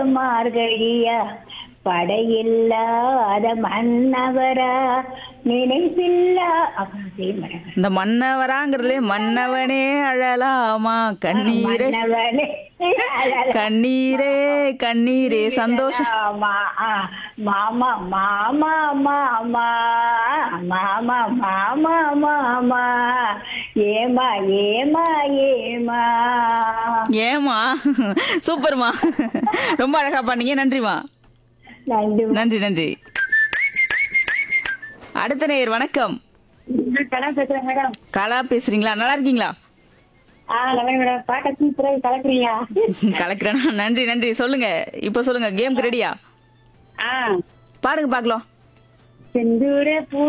மார்கழியா படையில்லாத மன்னவரா நினைவில்லா அப்புறம் செய்ய மாட்டேன் இந்த மன்னவராங்கிறதுலே மன்னவனே அழலாமா கண்ணீரே மன்னவனே அழலா. கண்ணீரே கண்ணீரே சந்தோஷம் ஆமா ஆ, மாமா மாமா மாமா மாமா மாமா மாமா ஏமா ஏமா ஏமா ஏமா சூப்பர்மா ரொம்ப அழகா பண்ணீங்க நன்றிமா நன்றி நன்றி நன்றி அடுத்த நேயர் வணக்கம் கலா பேசுறேன் மேடம் கலா பேசுறீங்களா நல்லா இருக்கீங்களா ஆ நல்லா மேடம் பாக்க சூப்பரா கலக்குறீங்க கலக்கிறேனா நன்றி நன்றி சொல்லுங்க இப்போ சொல்லுங்க கேம்க்கு ரெடியா ஆ பாடுங்க பார்க்கலாம் செந்தூர பூ